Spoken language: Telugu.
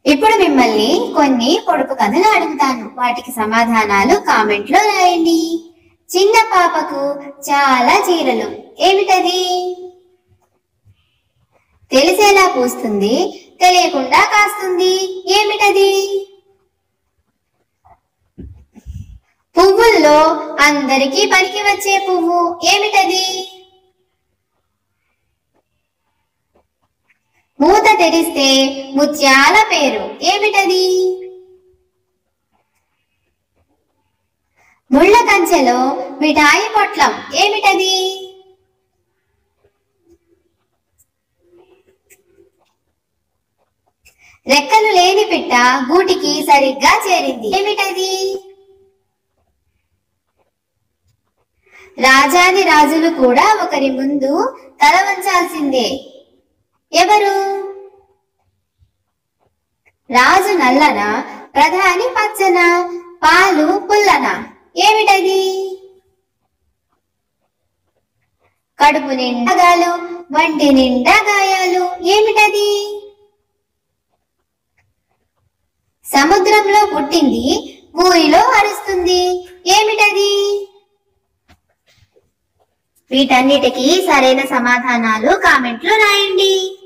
ఇప్పుడు మిమ్మల్ని కొన్ని పొడుపు కథలు అడుగుతాను వాటికి సమాధానాలు కామెంట్ లో రాయండి చిన్న పాపకు చాలా చీరలు ఏమిటది తెలిసేలా పూస్తుంది తెలియకుండా కాస్తుంది ఏమిటది పువ్వుల్లో అందరికీ పనికి వచ్చే పువ్వు ఏమిటది మూత తెరిస్తే ముత్యాల పేరు ఏమిటది ముళ్ళ కంచెలో మిఠాయి పొట్లం ఏమిటది రెక్కలు లేని పిట్ట గూటికి సరిగ్గా చేరింది ఏమిటది రాజాది రాజులు కూడా ఒకరి ముందు తల వంచాల్సిందే ఎవరు రాజు నల్లన ప్రధాని పచ్చన పాలు పుల్లన ఏమిటది కడుపు నిండా గాలు వంటి నిండా గాయాలు ఏమిటది సముద్రంలో పుట్టింది ఊరిలో అరుస్తుంది ఏమిటది వీటన్నిటికీ సరైన సమాధానాలు కామెంట్లో రాయండి